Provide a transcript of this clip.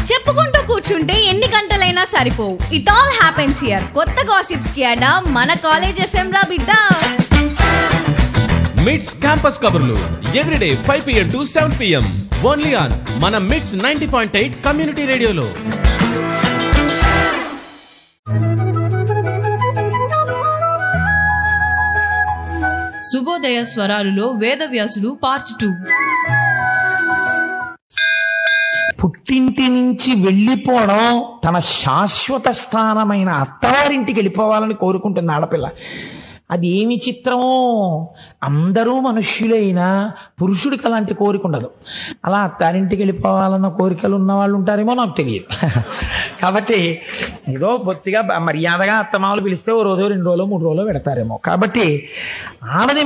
చెప్పుకుంటూ కూర్చుంటే ఎన్ని గంటలైనా సరిపోవు ఇట్ ఆల్ హ్యాపెన్స్ హియర్ కొత్త గాసిప్స్ కి అడా మన కాలేజ్ ఎఫ్ఎం రా బిడ్డ మిడ్స్ క్యాంపస్ కబుర్లు everyday five P M to seven P M only on మన Mids ninety point eight community రేడియోలో శుభోదయ స్వరాలులో వేదవ్యాసుడు పార్ట్ టూ పుట్టింటి నుంచి వెళ్ళిపోవడం తన శాశ్వత స్థానమైన అత్తవారింటికి వెళ్ళిపోవాలని కోరుకుంటుంది ఆడపిల్ల అది ఏమి చిత్రమో అందరూ మనుష్యులైనా పురుషుడికి అలాంటి కోరిక ఉండదు అలా అత్తారింటికి వెళ్ళిపోవాలన్న కోరికలు ఉన్న వాళ్ళు ఉంటారేమో నాకు తెలియదు కాబట్టి ఏదో బొత్తిగా మర్యాదగా అత్తమామలు పిలిస్తే ఓ రోజు రెండు రోజులు మూడు రోజులు పెడతారేమో కాబట్టి ఆడది